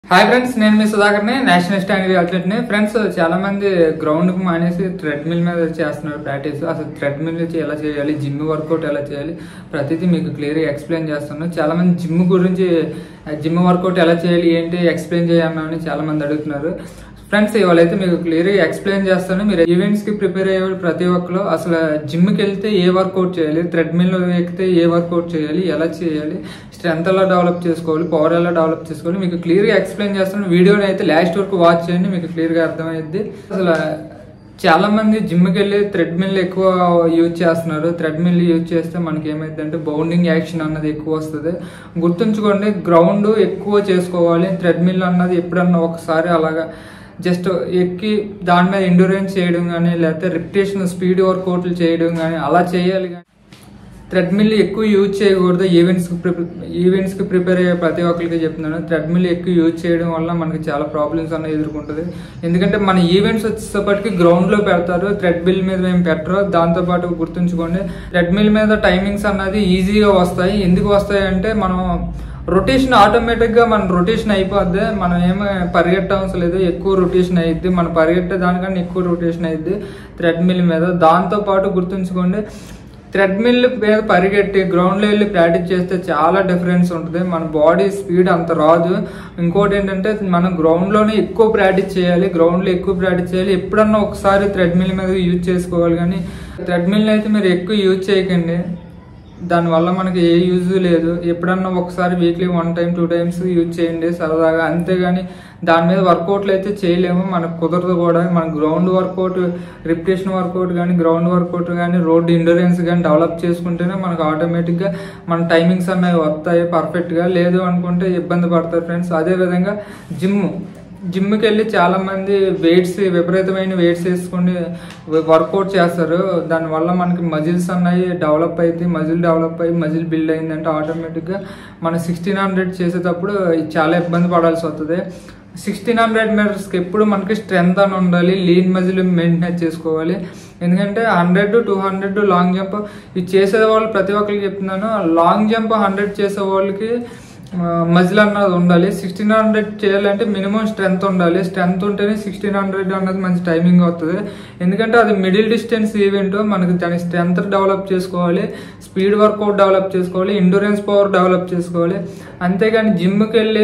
hi friends నేను మీ సుధాకర్ని నేషనల్ స్టాండర్డ్ అథ్లెట్ని ఫ్రెండ్స్ చాలా మంది గ్రౌండ్ కు మానేసి థ్రెడ్మిల్ మీద చేస్తున్నారు ప్రాక్టీస్ అసలు థ్రెడ్మిల్ ఎలా చేయాలి జిమ్ వర్కౌట్ ఎలా చేయాలి ప్రతిదీ మీకు క్లియర్గా ఎక్స్ప్లెయిన్ చేస్తాను చాలా మంది జిమ్ గురించి జిమ్ వర్కౌట్ ఎలా చేయాలి ఏంటి ఎక్స్ప్లెయిన్ చేయమని చాలా మంది అడుగుతున్నారు ఫ్రెండ్స్ ఇవాళైతే మీకు క్లియర్గా ఎక్స్ప్లెయిన్ చేస్తాను మీరు ఈవెంట్స్ కి ప్రిపేర్ అయ్యే ప్రతి ఒక్కరు అసలు జిమ్కి వెళ్తే ఏ వర్కౌట్ చేయాలి థ్రెడ్మిల్ ఎక్కితే ఏ వర్కౌట్ చేయాలి ఎలా చేయాలి స్ట్రెంత్ ఎలా డెవలప్ చేసుకోవాలి పవర్ ఎలా డెవలప్ చేసుకోవాలి మీకు క్లియర్గా ఎక్స్ప్లెయిన్ చేస్తాను వీడియోని అయితే లాస్ట్ వరకు వాచ్ చేయండి మీకు క్లియర్గా అర్థమైద్ది అసలు చాలా మంది జిమ్కి వెళ్ళి థ్రెడ్మిల్ ఎక్కువ యూజ్ చేస్తున్నారు థ్రెడ్మిల్ యూజ్ చేస్తే మనకి ఏమైందంటే బౌండింగ్ యాక్షన్ అన్నది ఎక్కువ వస్తుంది గుర్తుంచుకోండి గ్రౌండ్ ఎక్కువ చేసుకోవాలి థ్రెడ్మిల్ అన్నది ఎప్పుడన్నా ఒకసారి అలాగా జస్ట్ ఎక్కి దాని మీద ఎండూరెన్స్ చేయడం కానీ లేకపోతే రిపిటేషన్ స్పీడ్ వర్కౌట్లు చేయడం కానీ అలా చేయాలి కానీ థ్రెడ్మిల్ ఎక్కువ యూజ్ చేయకూడదు ఈవెంట్స్ ఈవెంట్స్ కి ప్రిపేర్ అయ్యే ప్రతి ఒక్కరికి చెప్తున్నాను థ్రెడ్మిల్ ఎక్కువ యూజ్ చేయడం వల్ల మనకి చాలా ప్రాబ్లమ్స్ అనేవి ఎదుర్కొంటుంది ఎందుకంటే మన ఈవెంట్స్ వచ్చేటప్పటికి గ్రౌండ్ లో పెడతారు థ్రెడ్మిల్ మీద మేము పెట్టరు దాంతో పాటు గుర్తుంచుకోండి థ్రెడ్మిల్ మీద టైమింగ్స్ అన్నది ఈజీగా వస్తాయి ఎందుకు వస్తాయి అంటే మనం రొటేషన్ ఆటోమేటిక్ గా మన రొటేషన్ అయిపోద్ది మనం ఏమి పరిగెట్ట అవసరం లేదు ఎక్కువ రొటేషన్ అయ్యిద్ది మనం పరిగెట్టే దానికన్నా ఎక్కువ రొటేషన్ అయ్యిద్ది థ్రెడ్మిల్ మీద దాంతో పాటు గుర్తుంచుకోండి థ్రెడ్మిల్ మీద పరిగెట్టి గ్రౌండ్లో వెళ్ళి ప్రాక్టీస్ చేస్తే చాలా డిఫరెన్స్ ఉంటుంది మన బాడీ స్పీడ్ అంత రాదు ఇంకోటి ఏంటంటే మనం గ్రౌండ్లోనే ఎక్కువ ప్రాక్టీస్ చేయాలి గ్రౌండ్లో ఎక్కువ ప్రాక్టీస్ చేయాలి ఎప్పుడన్నా ఒకసారి థ్రెడ్మిల్ మీద యూజ్ చేసుకోవాలి కానీ థ్రెడ్మిల్ అయితే మీరు ఎక్కువ యూజ్ చేయకండి దానివల్ల మనకి ఏ యూజ్ లేదు ఎప్పుడన్నా ఒకసారి weekly one time two times use చేయండి సరదాగా అంతేగాని దాని మీద వర్కౌట్లు అయితే చేయలేము మనకు కుదరదు కూడా మన గ్రౌండ్ వర్కౌట్ రిపిటేషన్ వర్కౌట్ కానీ గ్రౌండ్ వర్కౌట్ కానీ రోడ్ ఇండోరెన్స్ కానీ డెవలప్ చేసుకుంటేనే మనకు ఆటోమేటిక్గా మన టైమింగ్స్ అన్నవి వస్తాయి పర్ఫెక్ట్గా లేదు అనుకుంటే ఇబ్బంది పడతారు ఫ్రెండ్స్ అదేవిధంగా జిమ్ జిమ్కి వెళ్ళి చాలా మంది వెయిట్స్ విపరీతమైన వెయిట్స్ వేసుకొని వర్కౌట్ చేస్తారు దానివల్ల మనకి మజిల్స్ అన్నవి డెవలప్ అయితే మజిల్ డెవలప్ అయ్యి మజిల్ బిల్డ్ అయిందంటే ఆటోమేటిక్గా మన సిక్స్టీన్ హండ్రెడ్ చేసేటప్పుడు చాలా ఇబ్బంది పడాల్సి వస్తుంది సిక్స్టీన్ హండ్రెడ్ మీటర్స్కి ఎప్పుడు మనకి స్ట్రెంత్ అని ఉండాలి లీన్ మజిల్ మెయింటైన్ చేసుకోవాలి ఎందుకంటే hundred two hundred long jump ఇది చేసే వాళ్ళు ప్రతి ఒక్కరికి చెప్తున్నాను లాంగ్ జంప్ హండ్రెడ్ చేసే వాళ్ళకి మజిల్ అన్నది ఉండాలి సిక్స్టీన్ హండ్రెడ్ చేయాలంటే మినిమం స్ట్రెంత్ ఉండాలి స్ట్రెంత్ ఉంటేనే సిక్స్టీన్ హండ్రెడ్ అన్నది మంచి టైమింగ్ అవుతుంది ఎందుకంటే అది మిడిల్ డిస్టెన్స్ ఈవెంట్ మనకి దాని స్ట్రెంత్ డెవలప్ చేసుకోవాలి స్పీడ్ వర్కౌట్ డెవలప్ చేసుకోవాలి ఇండూరెన్స్ పవర్ డెవలప్ చేసుకోవాలి అంతేగాని జిమ్కి వెళ్ళి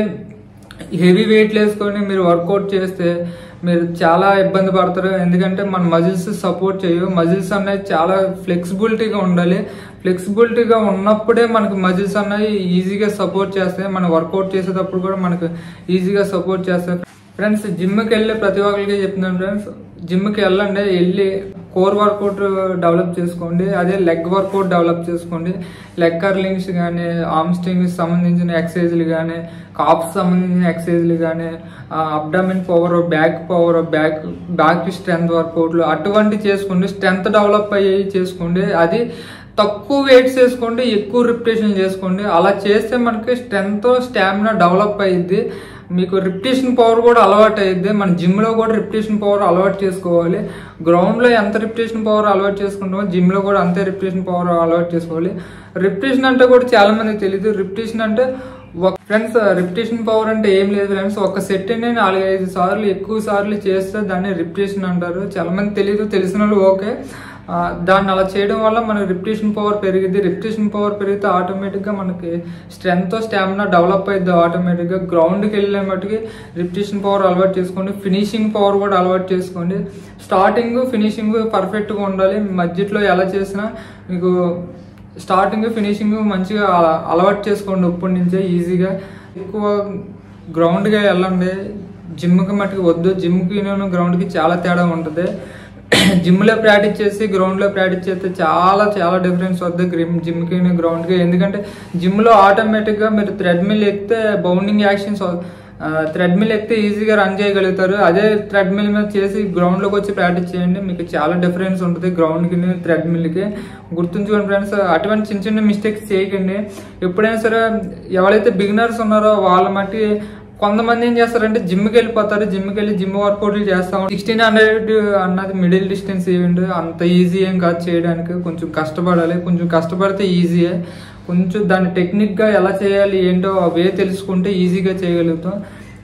హెవీ వెయిట్లు వేసుకొని మీరు వర్కౌట్ చేస్తే మీరు చాలా ఇబ్బంది పడతారు ఎందుకంటే మన మజిల్స్ సపోర్ట్ చేయవు మజిల్స్ అనేవి చాలా ఫ్లెక్సిబిలిటీగా ఉండాలి ఫ్లెక్సిబిలిటీగా ఉన్నప్పుడే మనకు మజిల్స్ అనేవి ఈజీగా సపోర్ట్ చేస్తాయి మనం వర్కౌట్ చేసేటప్పుడు కూడా మనకు ఈజీగా సపోర్ట్ చేస్తాయి ఫ్రెండ్స్ జిమ్కి వెళ్ళి ప్రతి ఒక్కరికి చెప్తున్నాను ఫ్రెండ్స్ జిమ్కి వెళ్ళండి వెళ్ళి కోర్ వర్కౌట్ డెవలప్ చేసుకోండి అదే లెగ్ వర్కౌట్ డెవలప్ చేసుకోండి లెగ్ కర్లింగ్స్ కానీ ఆర్మ్ స్ట్రింగ్స్ సంబంధించిన ఎక్సర్సైజ్లు కానీ కాప్స్ సంబంధించిన ఎక్సర్సైజ్లు కానీ abdomen power back power back back strength వర్కౌట్లు అటువంటి చేసుకోండి స్ట్రెంత్ డెవలప్ అయ్యి చేసుకోండి అది తక్కువ వెయిట్స్ వేసుకోండి ఎక్కువ రిపిటేషన్ చేసుకోండి అలా చేస్తే మనకి స్ట్రెంత్ స్టామినా డెవలప్ అయ్యిద్ది మీకు రిపిటేషన్ పవర్ కూడా అలవాటు అయ్యిద్ది మన జిమ్లో కూడా రిపిటేషన్ పవర్ అలవాటు చేసుకోవాలి గ్రౌండ్లో ఎంత రిపిటేషన్ పవర్ అలవాటు చేసుకుంటామో జిమ్లో కూడా అంతే రిపిటేషన్ పవర్ అలవాటు చేసుకోవాలి రిపిటేషన్ అంటే కూడా చాలా మందికి తెలియదు రిపిటేషన్ అంటే ఫ్రెండ్స్ రిపిటేషన్ పవర్ అంటే ఏం లేదు ఫ్రెండ్స్ ఒక సెట్ నాలుగైదు సార్లు ఎక్కువ సార్లు చేస్తే దాన్ని రిపిటేషన్ అంటారు చాలా మంది తెలియదు తెలిసిన వాళ్ళు ఓకే దాన్ని అలా చేయడం వల్ల మన రిపిటేషన్ పవర్ పెరిగింది రిపిటేషన్ పవర్ పెరిగితే ఆటోమేటిక్గా మనకి స్ట్రెంత్ స్టామినా డెవలప్ అయింది ఆటోమేటిక్గా గ్రౌండ్కి వెళ్ళే మట్టుకి రిపిటేషన్ పవర్ అలవాటు చేసుకోండి ఫినిషింగ్ పవర్ కూడా అలవాటు చేసుకోండి స్టార్టింగ్ ఫినిషింగ్ పర్ఫెక్ట్గా ఉండాలి మధ్యలో ఎలా చేసినా మీకు స్టార్టింగ్ ఫినిషింగ్ మంచిగా అలవాటు చేసుకోండి ఇప్పటి నుంచే ఈజీగా ఎక్కువ గ్రౌండ్గా వెళ్ళండి జిమ్కి మట్టుకు వద్దు జిమ్కి గ్రౌండ్కి చాలా తేడా ఉంటుంది జిమ్లో ప్రాక్టీస్ చేసి గ్రౌండ్లో ప్రాక్టీస్ చేస్తే చాలా చాలా డిఫరెన్స్ వద్దు జిమ్కి గ్రౌండ్కి ఎందుకంటే జిమ్లో ఆటోమేటిక్గా మీరు థ్రెడ్మిల్ ఎక్కితే బౌండింగ్ యాక్షన్స్ థ్రెడ్మిల్ ఎక్కితే ఈజీగా రన్ చేయగలుగుతారు అదే థ్రెడ్మిల్ మీద చేసి గ్రౌండ్లోకి వచ్చి ప్రాక్టీస్ చేయండి మీకు చాలా డిఫరెన్స్ ఉంటుంది గ్రౌండ్కి థ్రెడ్మిల్కి గుర్తుంచుకోండి ఫ్రెండ్స్ అటువంటి చిన్న చిన్న మిస్టేక్స్ చేయకండి ఎప్పుడైనా సరే ఎవరైతే బిగినర్స్ ఉన్నారో వాళ్ళ మట్టి కొంతమంది ఏం చేస్తారంటే జిమ్కి వెళ్ళిపోతారు జిమ్కి వెళ్ళి జిమ్ వర్కౌట్లు చేస్తాం సిక్స్టీన్ హండ్రెడ్ అన్నది మిడిల్ డిస్టెన్స్ ఈవెంట్ అంత ఈజీ ఏం కాదు చేయడానికి కొంచెం కష్టపడాలి కొంచెం కష్టపడితే ఈజీయే కొంచెం దాన్ని టెక్నిక్గా ఎలా చేయాలి ఏంటో ఆ వే తెలుసుకుంటే ఈజీగా చేయగలుగుతాం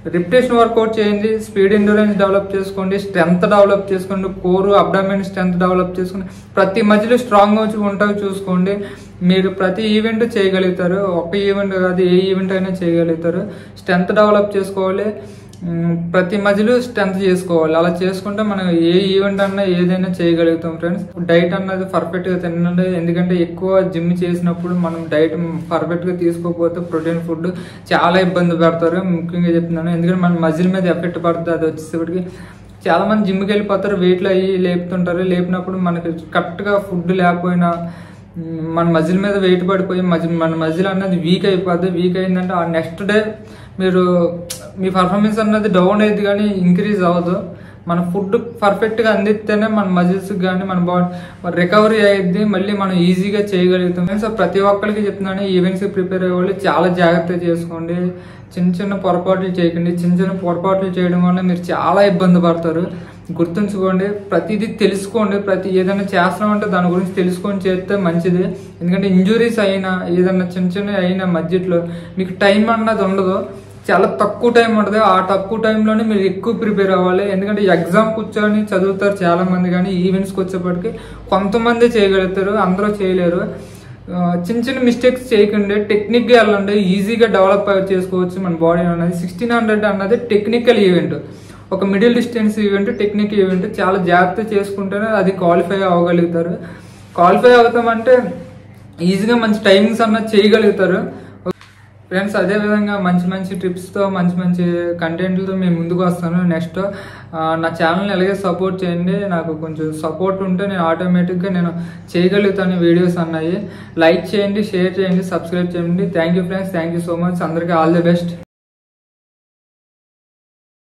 రిపిటేషన్ వర్కౌట్ చేయండి స్పీడ్ ఎండూరెన్స్ డెవలప్ చేసుకోండి స్ట్రెంత్ డెవలప్ చేసుకోండి కోరు అబ్డామిన్ స్ట్రెంత్ డెవలప్ చేసుకోండి ప్రతి మధ్యలో స్ట్రాంగ్ వచ్చి ఉంటావు చూసుకోండి మీరు ప్రతి ఈవెంట్ చేయగలుగుతారు ఒక ఈవెంట్ కాదు ఏ ఈవెంట్ అయినా చేయగలుగుతారు స్ట్రెంత్ డెవలప్ చేసుకోవాలి మ్, ప్రతి మధ్యలో స్ట్రెంత్ చేసుకోవాలి అలా చేసుకుంటే మనం ఏ ఈవెంట్ అన్నా ఏదైనా చేయగలుగుతాం ఫ్రెండ్స్ డైట్ అన్నది పర్ఫెక్ట్ గా తినండి ఎందుకంటే ఎక్కువ జిమ్ చేసినప్పుడు మనం డైట్ పర్ఫెక్ట్ గా తీసుకోకపోతే ప్రోటీన్ ఫుడ్ చాలా ఇబ్బంది పెడతారు ముఖ్యంగా చెప్తున్నాను ఎందుకంటే మన మజిల్ మీద ఎఫెక్ట్ పడుతుంది అది వచ్చేసరికి చాలా మంది జిమ్కి వెళ్ళిపోతారు వెయిట్లు అయ్యి లేపుతుంటారు లేపినప్పుడు మనకి కరెక్ట్ గా ఫుడ్ లేకపోయినా మ్, మన మజిల్ మీద వెయిట్ పడిపోయి మజిల్ మన మజిల్ అన్నది వీక్ అయిపోద్ది వీక్ అయిందంటే ఆ నెక్స్ట్ డే మీరు మీ పర్ఫార్మెన్స్ అన్నది డౌన్ అయ్యింది కానీ ఇంక్రీజ్ అవ్వదు మన ఫుడ్ పర్ఫెక్ట్గా అందిస్తేనే మన మజిల్స్ కానీ మన బాడీ రికవరీ అయ్యిద్ది మళ్ళీ మనం ఈజీగా చేయగలుగుతాం సో ప్రతి ఒక్కరికి చెప్తున్నాను ఈవెంట్స్ ప్రిపేర్ అయ్యే వాళ్ళు చాలా జాగ్రత్త చేసుకోండి చిన్న చిన్న పొరపాట్లు చేయకండి చిన్న చిన్న పొరపాట్లు చేయడం వల్ల మీరు చాలా ఇబ్బంది పడతారు గుర్తుంచుకోండి ప్రతిదీ తెలుసుకోండి ప్రతి ఏదైనా చేస్తామంటే దాని గురించి తెలుసుకొని చేస్తే మంచిది ఎందుకంటే ఇంజురీస్ అయినా ఏదైనా చిన్న చిన్న అయినా మధ్యలో మీకు టైం అన్నది ఉండదు చాలా తక్కువ టైం ఉంటుంది ఆ తక్కువ టైంలోనే మీరు ఎక్కువ ప్రిపేర్ అవ్వాలి ఎందుకంటే ఎగ్జామ్ కూర్చొని చదువుతారు చాలా మంది కానీ ఈవెంట్స్కి వచ్చేప్పటికి కొంతమంది చేయగలుగుతారు అందరూ చేయలేరు ఆ, చిన్న చిన్న మిస్టేక్స్ చేయకండి టెక్నిక్గా వెళ్ళండి ఈజీగా డెవలప్ చేసుకోవచ్చు మన బాడీ అన్నది సిక్స్టీన్ హండ్రెడ్ అన్నది టెక్నికల్ ఈవెంట్ ఒక middle distance event technique event చాలా జాగ్రత్త చేసుకుంటేనే అది క్వాలిఫై అవ్వగలుగుతారు క్వాలిఫై అవుతామంటే ఈజీగా మంచి టైమింగ్స్ అన్నది చేయగలుగుతారు ఫ్రెండ్స్ అదే విధంగా మంచి మంచి టిప్స్తో మంచి మంచి కంటెంట్లతో మేము ముందుకు వస్తాను నెక్స్ట్ నా ఛానల్ని ఎలాగే సపోర్ట్ చేయండి నాకు కొంచెం సపోర్ట్ ఉంటే నేను ఆటోమేటిక్గా నేను చేయగలుగుతాను వీడియోస్ అన్నాయి లైక్ చేయండి షేర్ చేయండి సబ్స్క్రైబ్ చేయండి thank you friends thank you so much అందరికీ ఆల్ ది బెస్ట్